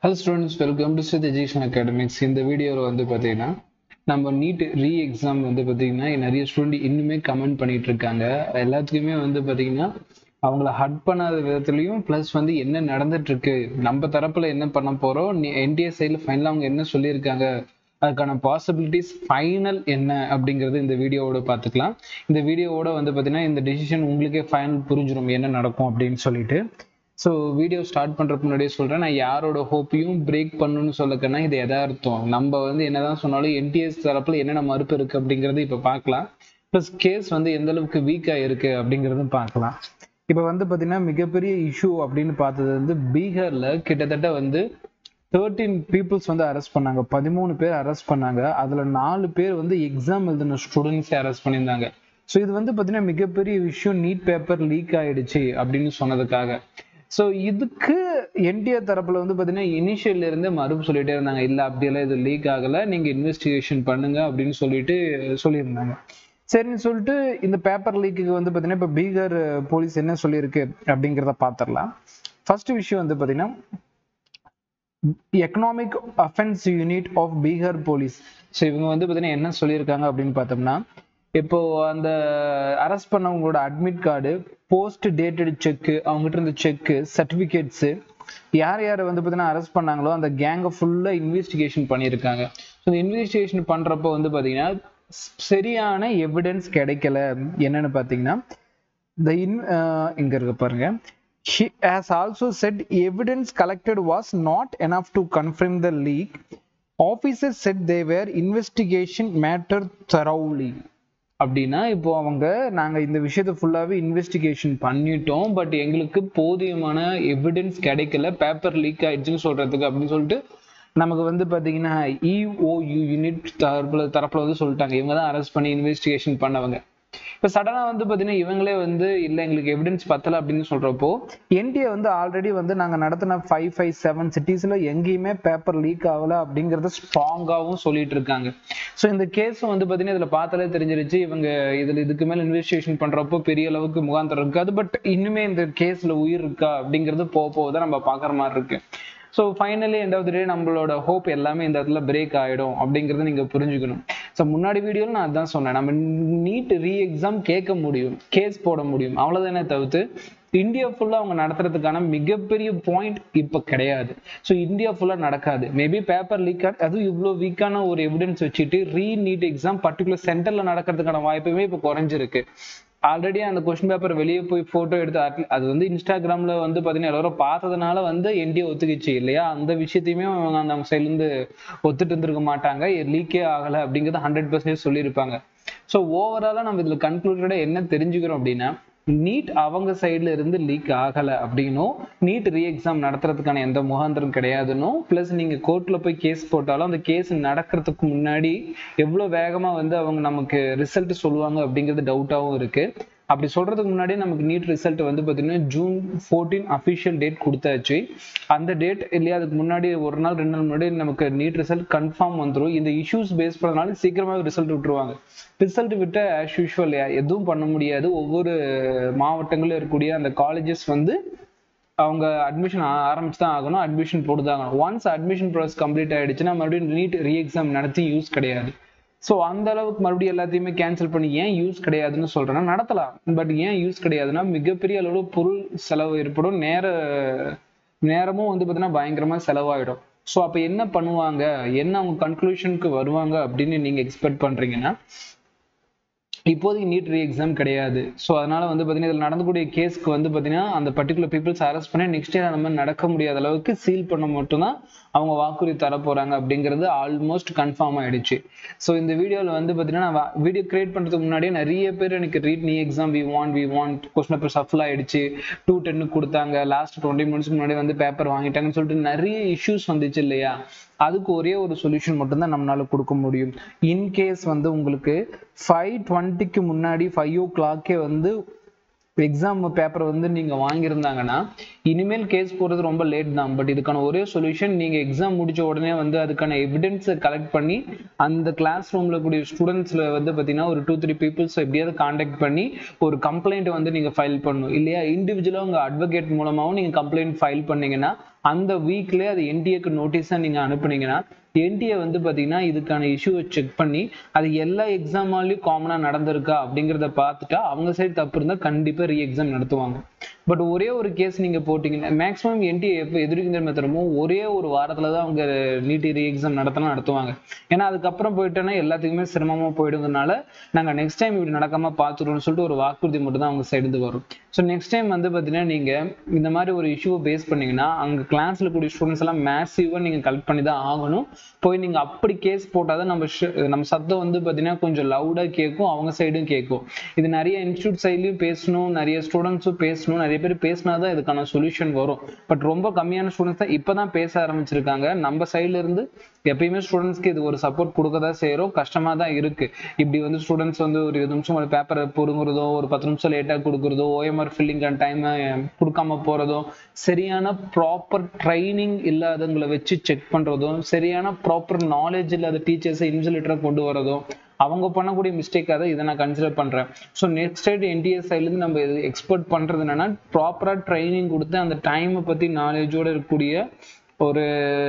Hello students welcome to Sri education academics இந்த வீடியோவில் வந்து பார்த்தீங்கன்னா நம்ம நீட் ரீ எக்ஸாம் வந்து பார்த்தீங்கன்னா நிறைய ஸ்டூடெண்ட் இன்னுமே கமெண்ட் பண்ணிட்டு இருக்காங்க எல்லாத்துக்குமே வந்து பார்த்தீங்கன்னா அவங்கள ஹட் பண்ணாத விதத்துலையும் ப்ளஸ் வந்து என்ன நடந்துட்டு இருக்கு நம்ம தரப்புல என்ன பண்ண போறோம் என்டிஏ சைடில் ஃபைனலாக அவங்க என்ன சொல்லியிருக்காங்க அதுக்கான பாசிபிலிட்டிஸ் ஃபைனல் என்ன அப்படிங்கிறது இந்த வீடியோவோட பார்த்துக்கலாம் இந்த வீடியோவோட வந்து பார்த்தீங்கன்னா இந்த டெசிஷன் உங்களுக்கே ஃபைனல் புரிஞ்சிடும் என்ன நடக்கும் அப்படின்னு சொல்லிட்டு ஸோ வீடியோ ஸ்டார்ட் பண்ணுறதுக்கு முன்னாடியே சொல்கிறேன் நான் யாரோட ஹோப்பையும் பிரேக் பண்ணணும்னு சொல்லக்கன்னா இது எதார்த்தம் நம்ம வந்து என்னதான் சொன்னாலும் என்டிஎஸ் தரப்பில் என்னென்ன மறுப்பு இருக்குது அப்படிங்கிறது இப்போ பார்க்கலாம் ப்ளஸ் கேஸ் வந்து எந்த அளவுக்கு வீக்காக இருக்கு அப்படிங்கிறதும் பார்க்கலாம் இப்போ வந்து பார்த்தீங்கன்னா மிகப்பெரிய இஷ்யூ அப்படின்னு பார்த்தது வந்து பீகாரில் கிட்டத்தட்ட வந்து தேர்ட்டீன் பீப்புள்ஸ் வந்து அரெஸ்ட் பண்ணாங்க பதிமூணு பேர் அரெஸ்ட் பண்ணாங்க அதில் நாலு பேர் வந்து எக்ஸாம் எழுதின ஸ்டூடெண்ட்ஸே அரெஸ்ட் பண்ணியிருந்தாங்க ஸோ இது வந்து பார்த்தீங்கன்னா மிகப்பெரிய விஷயம் நீட் பேப்பர் லீக் ஆயிடுச்சு அப்படின்னு சொன்னதுக்காக ஸோ இதுக்கு என்டிஆர் தரப்புல வந்து பார்த்தீங்கன்னா இனிஷியல்ல இருந்தே மறுப்பு சொல்லிட்டே இருந்தாங்க இல்லை அப்படியெல்லாம் இது லீக் ஆகலை நீங்கள் இன்வெஸ்டிகேஷன் பண்ணுங்க அப்படின்னு சொல்லிட்டு சொல்லியிருந்தாங்க சரின்னு சொல்லிட்டு இந்த பேப்பர் லீக்குக்கு வந்து பார்த்தீங்கன்னா இப்போ பீகார் போலீஸ் என்ன சொல்லியிருக்கு அப்படிங்கிறத பார்த்துடலாம் ஃபர்ஸ்ட் விஷயம் வந்து பார்த்தீங்கன்னா economic offences unit of Bihar police so இவங்க வந்து பார்த்தீங்கன்னா என்ன சொல்லியிருக்காங்க அப்படின்னு பார்த்தோம்னா இப்போ அந்த அரெஸ்ட் பண்ணவங்களோட admit card post dated cheque அவங்ககிட்ட இருந்த செக்கு சர்டிஃபிகேட்ஸு யார் யார் வந்து பார்த்தீங்கன்னா அரெஸ்ட் பண்ணாங்களோ அந்த கேங்கை ஃபுல்லாக இன்வெஸ்டிகேஷன் பண்ணியிருக்காங்க ஸோ இந்த இன்வெஸ்டிகேஷன் பண்ணுறப்போ வந்து பார்த்தீங்கன்னா சரியான எவிடன்ஸ் கிடைக்கல என்னன்னு பார்த்தீங்கன்னா இந்த இன் இங்க இருக்க பாருங்க He has also said evidence collected was not enough to confirm the leak. Officers said they were investigation matter thoroughly. அப்படின்னா இப்போ அவங்க நாங்க இந்த விஷயத்த ஃபுல்லாவே இன்வெஸ்டிகேஷன் பண்ணிட்டோம் பட் எங்களுக்கு போதியமான எவிடன்ஸ் கிடைக்கல பேப்பர் லீக் ஆயிடுச்சுன்னு சொல்றதுக்கு அப்படின்னு சொல்லிட்டு நமக்கு வந்து பாத்தீங்கன்னா இஓயு யூனிட் தரப்புல தரப்புல வந்து சொல்லிட்டாங்க இவங்க தான் அரெஸ்ட் பண்ணி இன்வெஸ்டிகேஷன் பண்ணவங்க இப்போ சடனாக வந்து பார்த்தீங்கன்னா இவங்களே வந்து இல்லை எங்களுக்கு எவிடன்ஸ் பத்தலை அப்படின்னு சொல்கிறப்போ என்டிஏ வந்து ஆல்ரெடி வந்து நாங்கள் நடத்தின ஃபைவ் ஃபைவ் செவன் சிட்டிஸில் எங்கேயுமே பேப்பர் லீக் ஆகலை அப்படிங்கிறத ஸ்ட்ராங்காகவும் சொல்லிட்டு இருக்காங்க ஸோ இந்த கேஸும் வந்து பார்த்தீங்கன்னா இதில் பார்த்தாலே தெரிஞ்சிருச்சு இவங்க இதில் இதுக்கு மேலே இன்வெஸ்டிகேஷன் பண்ணுறப்போ பெரிய அளவுக்கு முகாந்திரம் இருக்காது பட் இன்னுமே இந்த கேஸில் உயிர் இருக்கா அப்படிங்கிறது போக போக தான் நம்ம பார்க்குற மாதிரி இருக்கு so finally end of the day நம்மளோட ஹோப் எல்லாமே இந்த இடத்துல பிரேக் ஆகிடும் அப்படிங்கிறத நீங்கள் புரிஞ்சுக்கணும் ஸோ முன்னாடி வீடியோவில் நான் அதான் சொன்னேன் நம்ம நீட் ரீ எக்ஸாம் கேட்க முடியும் கேஸ் போட முடியும் அவ்வளோதானே தவிர்த்து இந்தியா ஃபுல்லாக அவங்க நடத்துறதுக்கான மிகப்பெரிய பாயிண்ட் இப்போ கிடையாது ஸோ இந்தியா ஃபுல்லாக நடக்காது மேபி பேப்பர் லீக் அதுவும் இவ்வளோ வீக்கான ஒரு எவிடன்ஸ் வச்சுட்டு ரீ நீட் எக்ஸாம் பர்டிகுலர் சென்டரில் நடக்கிறதுக்கான வாய்ப்புமே இப்போ குறைஞ்சிருக்கு ஆல்ரெடி அந்த கொஸ்டின் பேப்பர் வெளியே போய் போட்டோ எடுத்து அது வந்து இன்ஸ்டாகிராம்ல வந்து பாத்தீங்கன்னா எல்லாரும் பார்த்ததுனால வந்து என்டிஏ ஒத்துக்கிச்சு இல்லையா அந்த விஷயத்தையுமே அவங்க அந்த சைட்ல இருந்து ஒத்துட்டு இருந்திருக்க மாட்டாங்க லீக்கே ஆகலை அப்படிங்கிறது ஹண்ட்ரட் பர்சன்டேஜ் சொல்லியிருப்பாங்க ஸோ ஓவராலா நம்ம இதுல கன்க்ளூடடா என்ன தெரிஞ்சுக்கிறோம் அப்படின்னா நீட் அவங்க சைட்ல இருந்து லீக் ஆகலை அப்படின்னும் நீட் ரீ எக்ஸாம் நடத்துறதுக்கான எந்த முகாந்திரம் கிடையாதுன்னும் பிளஸ் நீங்க கோர்ட்ல போய் கேஸ் போட்டாலும் அந்த கேஸ் நடக்கிறதுக்கு முன்னாடி எவ்வளவு வேகமா வந்து அவங்க நமக்கு ரிசல்ட் சொல்லுவாங்க அப்படிங்கிறது டவுட்டாகவும் இருக்கு அப்படி சொல்றதுக்கு முன்னாடி நமக்கு நீட் ரிசல்ட் வந்து பார்த்தீங்கன்னா ஜூன் ஃபோர்டீன் அஃபிஷியல் டேட் கொடுத்தாச்சு அந்த டேட் இல்லையா அதுக்கு முன்னாடி ஒரு நாள் ரெண்டு நாள் முன்னாடி நமக்கு நீட் ரிசல்ட் கன்ஃபார்ம் வந்துடும் இந்த இஷ்யூஸ் பேஸ் பண்ணதுனால சீக்கிரமாக ரிசல்ட் விட்டுருவாங்க ரிசல்ட் விட்டு ஆஸ் யூஷுவல் எதுவும் பண்ண முடியாது ஒவ்வொரு மாவட்டங்களில் இருக்கக்கூடிய அந்த காலேஜஸ் வந்து அவங்க அட்மிஷன் ஆரம்பிச்சு தான் ஆகணும் அட்மிஷன் போட்டு தான் ஆகணும் ஒன்ஸ் அட்மிஷன் ப்ராசஸ் கம்ப்ளீட் ஆயிடுச்சுன்னா மறுபடியும் நீட் ரீ எக்ஸாம் நடத்தி யூஸ் கிடையாது ஸோ அந்த அளவுக்கு மறுபடியும் எல்லாத்தையுமே கேன்சல் பண்ணி ஏன் யூஸ் கிடையாதுன்னு சொல்றேன்னா நடத்தலாம் பட் ஏன் யூஸ் கிடையாதுன்னா மிகப்பெரிய அளவில் பொருள் செலவு ஏற்படும் நேர நேரமும் வந்து பார்த்தீங்கன்னா பயங்கரமா செலவாயிடும் ஸோ அப்போ என்ன பண்ணுவாங்க என்ன அவங்க கன்க்ளூஷனுக்கு வருவாங்க அப்படின்னு நீங்க எக்ஸ்பெக்ட் பண்றீங்கன்னா இப்போதைக்கு நீட் ரீ எக்ஸாம் கிடையாது ஸோ அதனால வந்து பார்த்தீங்கன்னா இதில் நடந்தக்கூடிய கேஸ்க்கு வந்து பார்த்தீங்கன்னா அந்த பர்டிகுலர் பீப்புள்ஸ் அரெஸ்ட் பண்ணி நெக்ஸ்ட் இயர் அந்த மாதிரி நடக்க முடியாத அளவுக்கு சீல் பண்ண மட்டும்தான் அவங்க வாக்குறுதி தர போறாங்க அப்படிங்கிறது ஆல்மோஸ்ட் கன்ஃபார்ம் ஆயிடுச்சு ஸோ இந்த வீடியோவில் வந்து பார்த்தீங்கன்னா நான் வீடியோ கிரியேட் பண்ணுறதுக்கு முன்னாடியே நிறைய பேர் எனக்கு re NEET exam we want we want question paper shuffle ஆயிடுச்சு டூ டென்னு கொடுத்தாங்க லாஸ்ட் டுவெண்ட்டி மினிட்ஸ்க்கு முன்னாடி வந்து பேப்பர் வாங்கிட்டாங்கன்னு சொல்லிட்டு நிறைய இஷ்யூஸ் வந்துச்சு இல்லையா அதுக்கு ஒரே ஒரு சொல்யூஷன் மட்டும்தான் நம்மளால கொடுக்க முடியும் இன்கேஸ் வந்து உங்களுக்கு ஃபைவ் டுவெண்ட்டிக்கு முன்னாடி ஃபைவ் ஓ கிளாக்கே வந்து எக்ஸாம் பேப்பர் வந்து நீங்க வாங்கியிருந்தாங்கன்னா இனிமேல் கேஸ் போடுறது ரொம்ப லேட் தான் பட் இதுக்கான ஒரே சொல்யூஷன் நீங்க எக்ஸாம் முடிச்ச உடனே வந்து அதுக்கான எவிடன்ஸை கலெக்ட் பண்ணி அந்த கிளாஸ் ரூம்ல கூடிய ஸ்டூடெண்ட்ஸ்ல வந்து பாத்தீங்கன்னா ஒரு டூ த்ரீ பீப்புள்ஸ் எப்படியாவது காண்டாக்ட் பண்ணி ஒரு கம்ப்ளைண்ட் வந்து நீங்க ஃபைல் பண்ணணும் இல்லையா இண்டிவிஜுவலா உங்க அட்வொகேட் மூலமாவும் நீங்க கம்ப்ளைண்ட் ஃபைல் பண்ணீங்கன்னா அந்த வீக்லேயே அது என்டிஏக்கு நோட்டீஸாக நீங்கள் அனுப்புனீங்கன்னா என்டிஏ வந்து பார்த்தீங்கன்னா இதுக்கான இஷ்யூவை செக் பண்ணி அது எல்லா எக்ஸாமாலையும் காமனாக நடந்திருக்கா அப்படிங்கிறத பார்த்துட்டா அவங்க சைடு தப்பு இருந்தால் கண்டிப்பாக ரீ எக்ஸாம் நடத்துவாங்க பட் ஒரே ஒரு கேஸ் நீங்கள் போட்டிங்கன்னா மேக்ஸிமம் என்டிஏ எப்போ எதிர்க்கிற மெத்தடமோ ஒரே ஒரு வாரத்தில் தான் அவங்க நீட் ரீ எக்ஸாம் நடத்தலாம் நடத்துவாங்க ஏன்னா அதுக்கப்புறம் போயிட்டோன்னா எல்லாத்துக்குமே சிரமமாக போயிடுங்கனால நாங்கள் நெக்ஸ்ட் டைம் இப்படி நடக்காம பார்த்துருவோம்னு சொல்லிட்டு ஒரு வாக்குறுதி மட்டும் தான் அவங்க சைடு வரும் ஸோ நெக்ஸ்ட் டைம் வந்து பார்த்தீங்கன்னா நீங்கள் இந்த மாதிரி ஒரு இஷ்யூவை பேஸ் பண்ணீங்கன்னா அங்கே கிளாஸில் கூடிய ஸ்டூடெண்ட்ஸ் எல்லாம் மேசிவாக நீங்கள் கலெக்ட் பண்ணி தான் ஆகணும் போய் நீங்கள் அப்படி கேஸ் போட்டால் தான் நம்ம நம்ம சத்தம் வந்து பார்த்தீங்கன்னா கொஞ்சம் லவுடாக கேட்கும் அவங்க சைடும் கேட்கும் இது நிறைய இன்ஸ்டியூட் சைட்லையும் பேசணும் நிறைய ஸ்டூடெண்ட்ஸும் பேசணும் நிறைய பேர் பேசினா தான் இதுக்கான சொல்யூஷன் வரும் பட் ரொம்ப கம்மியான ஸ்டூடெண்ட்ஸ் தான் இப்போ தான் பேச ஆரம்பிச்சிருக்காங்க நம்ம சைட்ல இருந்து எப்பயுமே ஸ்டூடெண்ட்ஸ்க்கு இது ஒரு சப்போர்ட் கொடுக்க தான் செய்கிறோம் கஷ்டமாக தான் இருக்கு இப்படி வந்து ஸ்டூடெண்ட்ஸ் வந்து ஒரு இருபது நிமிஷம் ஒரு பேப்பரை பொறுங்குறதோ ஒரு பத்து நிமிஷம் லேட்டாக கொடுக்குறதோ ஓஎம்ஆர் ஃபில்லிங் டைமை கொடுக்காம போகிறதோ சரியான ப்ராப்பர் ட்ரைனிங் இல்லாதவங்களை வச்சு செக் பண்ணுறதும் சரியான ப்ராப்பர் நாலேஜ் இல்லாத டீச்சர்ஸை இன்சுலேட்டராக கொண்டு வரதும் அவங்க பண்ணக்கூடிய மிஸ்டேக்காக தான் இதை நான் கன்சிடர் பண்ணுறேன் ஸோ நெக்ஸ்ட் சைடு என்டிஎஸ் சைட்லேருந்து நம்ம இது எக்ஸ்பெக்ட் பண்ணுறது என்னன்னா ப்ராப்பராக ட்ரைனிங் கொடுத்து அந்த டைமை பற்றி நாலேஜோடு இருக்கக்கூடிய ஒரு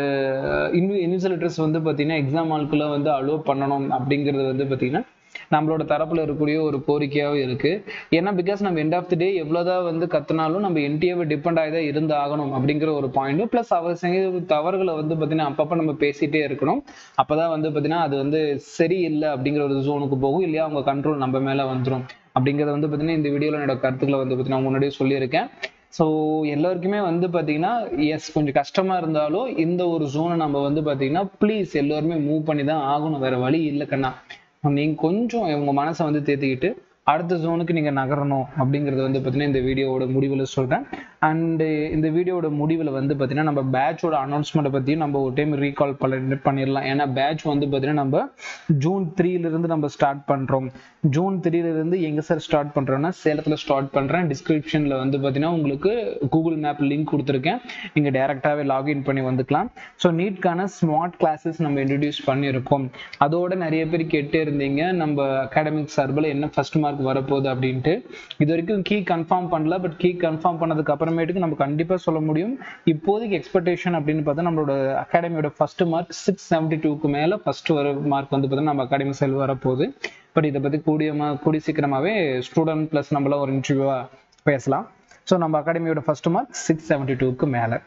இன்னும் இன்சுலேட்டர்ஸ் வந்து பார்த்தீங்கன்னா எக்ஸாம் ஆளுக்குள்ள வந்து அலோவ் பண்ணணும் அப்படிங்கிறது வந்து பார்த்தீங்கன்னா நம்மளோட தரப்புல இருக்கக்கூடிய ஒரு கோரிக்கையாகவும் இருக்கு ஏன்னா பிகாஸ் நம்ம எண்ட் ஆஃப் தி டே எவ்வளவுதான் வந்து கத்துனாலும் நம்ம என்டிஏவை டிபெண்ட் ஆகி தான் இருந்து ஆகணும் அப்படிங்கிற ஒரு பாயிண்ட் பிளஸ் அவர் செஞ்ச தவறுகளை வந்து பார்த்தீங்கன்னா அப்பப்போ நம்ம பேசிட்டே இருக்கணும் அப்பதான் வந்து பார்த்தீங்கன்னா அது வந்து சரியில்லை அப்படிங்கிற ஒரு ஜோனுக்கு போகும் இல்லையா அவங்க கண்ட்ரோல் நம்ம மேல வந்துடும் அப்படிங்கிறத வந்து பார்த்தீங்கன்னா இந்த வீடியோவில் என்னோட கருத்துக்களை வந்து பார்த்தீங்கன்னா முன்னாடியே சொல்லியிருக்கேன் ஸோ எல்லாருக்குமே வந்து பார்த்தீங்கன்னா எஸ் கொஞ்சம் கஷ்டமா இருந்தாலும் இந்த ஒரு ஜோனை நம்ம வந்து பார்த்தீங்கன்னா ப்ளீஸ் எல்லாருமே மூவ் பண்ணி தான் ஆகணும் வேற வழி இல்லை கண்ணா நீங்க கொஞ்சம் உங்க மனசை வந்து தேத்திக்கிட்டு அடுத்த ஜோனுக்கு நீங்க நகரணும் அப்படிங்கறது வந்து பார்த்தீங்கன்னா இந்த வீடியோவோட முடிவில் சொல்றேன் அண்ட் இந்த வீடியோட முடிவில் வந்து பார்த்தீங்கன்னா நம்ம பேட்சோட அனௌன்ஸ்மெண்ட்டை பற்றியும் நம்ம ஒரு டைம் ரீகால் பண்ணி பண்ணிடலாம் ஏன்னா பேட்ச் வந்து பார்த்தீங்கன்னா நம்ம ஜூன் த்ரீலேருந்து நம்ம ஸ்டார்ட் பண்ணுறோம் ஜூன் த்ரீலேருந்து எங்கே சார் ஸ்டார்ட் பண்ணுறோன்னா சேலத்தில் ஸ்டார்ட் பண்ணுறேன் டிஸ்கிரிப்ஷனில் வந்து பார்த்தீங்கன்னா உங்களுக்கு கூகுள் மேப் லிங்க் கொடுத்துருக்கேன் நீங்கள் டேரெக்டாகவே லாகின் பண்ணி வந்துக்கலாம் ஸோ நீட்கான ஸ்மார்ட் கிளாஸஸ் நம்ம இன்ட்ரடியூஸ் பண்ணியிருக்கோம் அதோட நிறைய பேர் கேட்டே இருந்தீங்க நம்ம அகாடமிக் சார்பில் என்ன ஃபர்ஸ்ட் மார்க் வரப்போகுது அப்படின்ட்டு இது வரைக்கும் கீ கன்ஃபார்ம் பண்ணல பட் கீ கன்ஃபார்ம் பண்ணதுக்கு அப்புறமேட்டுக்கு நம்ம கண்டிப்பாக சொல்ல முடியும் இப்போதைக்கு எக்ஸ்பெக்டேஷன் அப்படின்னு பார்த்தா நம்மளோட அகாடமியோட ஃபர்ஸ்ட் மார்க் சிக்ஸ் செவன்டி டூக்கு மேலே ஃபர்ஸ்ட் வர மார்க் வந்து பார்த்தா நம்ம அகாடமி செல் வரப்போகுது பட் இதை பற்றி கூடிய கூடிய சீக்கிரமாகவே ஸ்டூடெண்ட் ப்ளஸ் நம்மள ஒரு இன்டர்வியூவாக பேசலாம் ஸோ நம்ம அகாடமியோட ஃபர்ஸ்ட் மார்க் சிக்ஸ் செவன்டி டூக்கு மேலே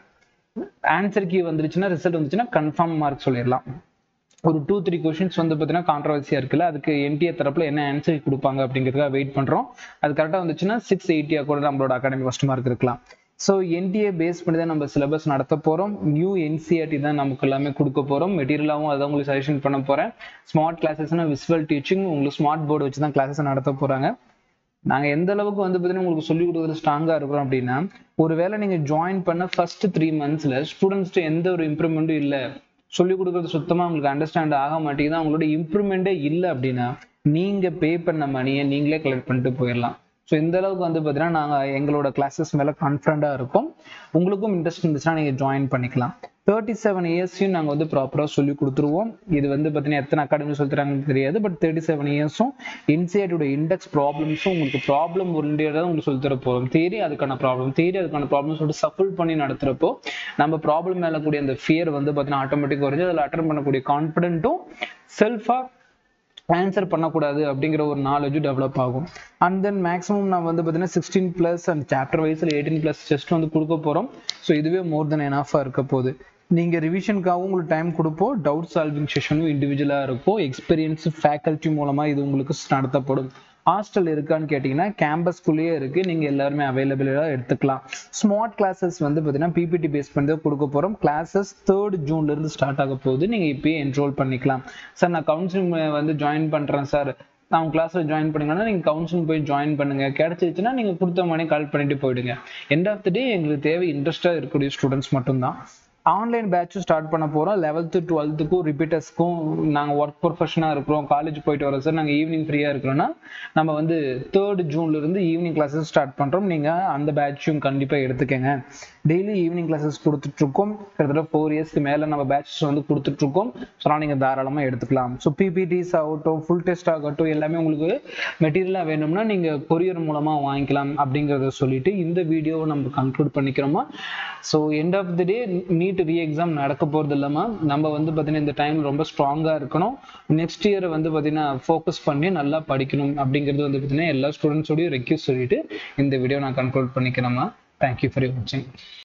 ஆன்சர் கீ வந்துருச்சுன்னா ரிசல்ட் வந்துச்சுன்னா கன்ஃபார்ம் மார்க் சொல்லிடலாம் ஒரு டூ த்ரீ கொஷின்ஸ் வந்து பார்த்தீங்கன்னா கான்ட்ரவர்சியா இருக்குல்ல அதுக்கு என்டிஏ தரப்புல என்ன ஆன்சர் கொடுப்பாங்க அப்படிங்கிறதுக்காக வெயிட் பண்றோம் அது கரெக்டாக வந்துச்சுன்னா சிக்ஸ் எயிட்டியா கூட நம்மளோட அகாடமி ஃபர்ஸ்ட் மார்க் இருக்கலாம் ஸோ என்டிஏ பேஸ் பண்ணி தான் நம்ம சிலபஸ் நடத்த போகிறோம் நியூ என்சிஆர்டி தான் நமக்கு எல்லாமே கொடுக்க போகிறோம் மெட்டீரியலாகவும் அதை உங்களுக்கு சஜஷன் பண்ண போகிறேன் ஸ்மார்ட் கிளாஸஸ்னா விசுவல் டீச்சிங் உங்களுக்கு ஸ்மார்ட் போர்டு வச்சு தான் கிளாஸஸ் நடத்த போகிறாங்க நாங்கள் எந்த அளவுக்கு வந்து பார்த்தீங்கன்னா உங்களுக்கு சொல்லிக் கொடுக்குறது ஸ்ட்ராங்காக இருக்கிறோம் அப்படின்னா ஒருவேளை நீங்கள் ஜாயின் பண்ண ஃபர்ஸ்ட் த்ரீ மந்த்ஸில் ஸ்டூடெண்ட்ஸ்ட்டு எந்த ஒரு இம்ப்ரூவ்மெண்ட்டும் இல்லை சொல்லிக் கொடுக்குறது சுத்தமாக உங்களுக்கு அண்டர்ஸ்டாண்ட் ஆக மாட்டேங்குது அவங்களோட இம்ப்ரூவ்மெண்ட்டே இல்லை அப்படின்னா நீங்கள் பே பண்ண மணியை நீங்களே கலெக்ட் பண்ணிட்டு போயிடலாம் ஸோ இந்த அளவுக்கு வந்து பார்த்தீங்கன்னா நாங்கள் எங்களோட கிளாஸஸ் மேலே கான்ஃபிடண்டாக இருக்கோம் உங்களுக்கும் இன்ட்ரெஸ்ட் இருந்துச்சுன்னா நீங்கள் ஜாயின் பண்ணிக்கலாம் தேர்ட்டி செவன் இயர்ஸையும் நாங்கள் வந்து ப்ராப்பராக சொல்லி கொடுத்துருவோம் இது வந்து பார்த்தீங்கன்னா எத்தனை அகாடமி சொல்லி தராங்கன்னு தெரியாது பட் தேர்ட்டி செவன் இயர்ஸும் என்சிஆர்டியோட இண்டெக்ஸ் ப்ராப்ளம்ஸும் உங்களுக்கு ப்ராப்ளம் ஓரியன்டாக உங்களுக்கு சொல்லி தர போகிறோம் தேரி அதுக்கான ப்ராப்ளம் தேரி அதுக்கான ப்ராப்ளம் சொல்லிட்டு சஃபிள் பண்ணி நடத்துகிறப்போ நம்ம ப்ராப்ளம் மேலே கூடிய அந்த ஃபியர் வந்து பார்த்தீங்கன்னா ஆட்டோமேட்டிக் வருது அதில் அட்டன் பண்ணக்கூடிய கான்ஃபிடென்ட்டும் செல்ஃபாக ஆன்சர் பண்ணக்கூடாது அப்படிங்கிற ஒரு நாலேஜ் டெவலப் ஆகும் அண்ட் தென் மேக்ஸிமம் நான் வந்து பார்த்தீங்கன்னா சிக்ஸ்டீன் ப்ளஸ் அண்ட் சாப்டர் வைஸில் எயிட்டீன் ப்ளஸ் டெஸ்ட் வந்து கொடுக்க போகிறோம் ஸோ இதுவே மோர் தென் எனாஃபாக இருக்க போகுது நீங்கள் ரிவிஷனுக்காகவும் உங்களுக்கு டைம் கொடுப்போம் டவுட் சால்விங் செஷனும் இண்டிவிஜுவலாக இருக்கும் எக்ஸ்பீரியன்ஸ் ஃபேக்கல்ட்டி மூலமாக இது உங்களுக்கு நடத்தப்படும் ஹாஸ்டல் இருக்கான்னு கேட்டிங்கன்னா கேம்பஸ்குள்ளேயே இருக்குது நீங்கள் எல்லாருமே அவைலபிளாக எடுத்துக்கலாம் ஸ்மார்ட் கிளாஸஸ் வந்து பார்த்தீங்கன்னா பிபிடி பேஸ் பண்ணி தான் கொடுக்க போகிறோம் கிளாஸஸ் தேர்ட் ஜூன்லேருந்து ஸ்டார்ட் ஆக போகுது நீங்கள் இப்போயே என்ரோல் பண்ணிக்கலாம் சார் நான் கவுன்சிலிங் வந்து ஜாயின் பண்ணுறேன் சார் நான் கிளாஸில் ஜாயின் பண்ணுங்கன்னா நீங்கள் கவுன்சிலிங் போய் ஜாயின் பண்ணுங்க கிடைச்சிருச்சுன்னா நீங்கள் கொடுத்த மணி கால் பண்ணிட்டு போயிடுங்க எண்ட் ஆஃப் த டே எங்களுக்கு தேவை இன்ட்ரெஸ்டாக இருக்கக்கூடிய ஸ்டூடெண்ட்ஸ் மட்டும்தான் ஆன்லைன் பேட்சும் ஸ்டார்ட் பண்ண போகிறோம் லெவல்த்து டுவெல்த்துக்கும் ரிப்பீட்டர்ஸ்க்கும் நாங்கள் ஒர்க் ப்ரொஃபஷனாக இருக்கிறோம் காலேஜ் போயிட்டு வரோம் சார் நாங்கள் ஈவினிங் ஃப்ரீயாக இருக்கிறோன்னா நம்ம வந்து தேர்ட் ஜூன்லேருந்து ஈவினிங் கிளாஸஸ் ஸ்டார்ட் பண்ணுறோம் நீங்கள் அந்த பேட்சும் கண்டிப்பாக எடுத்துக்கங்க டெய்லி ஈவினிங் கிளாஸஸ் கொடுத்துட்ருக்கோம் கிட்டத்தட்ட ஃபோர் இயர்ஸ்க்கு மேலே நம்ம பேட்சஸ் வந்து கொடுத்துட்ருக்கோம் ஸோ நீங்கள் தாராளமாக எடுத்துக்கலாம் ஸோ பிபிடிஸ் ஆகட்டும் ஃபுல் டெஸ்ட் ஆகட்டும் எல்லாமே உங்களுக்கு மெட்டீரியலாக வேணும்னா நீங்கள் கொரியர் மூலமாக வாங்கிக்கலாம் அப்படிங்கிறத சொல்லிட்டு இந்த வீடியோவை நம்ம கன்க்ளூட் பண்ணிக்கிறோமா so end of the day NEET re exam நடக்க போகிறது இல்லாமல் நம்ம வந்து பார்த்தீங்கன்னா இந்த டைம் ரொம்ப ஸ்ட்ராங்காக இருக்கணும் நெக்ஸ்ட் இயர் வந்து பார்த்தீங்கன்னா ஃபோக்கஸ் பண்ணி நல்லா படிக்கணும் அப்படிங்கிறது வந்து பார்த்தீங்கன்னா எல்லா ஸ்டூடெண்ட்ஸோடையும் ரெக்யூஸ் சொல்லிட்டு இந்த வீடியோ நான் கன்க்ளூட் பண்ணிக்கிறேம்மா தேங்க்யூ ஃபார் வாட்சிங்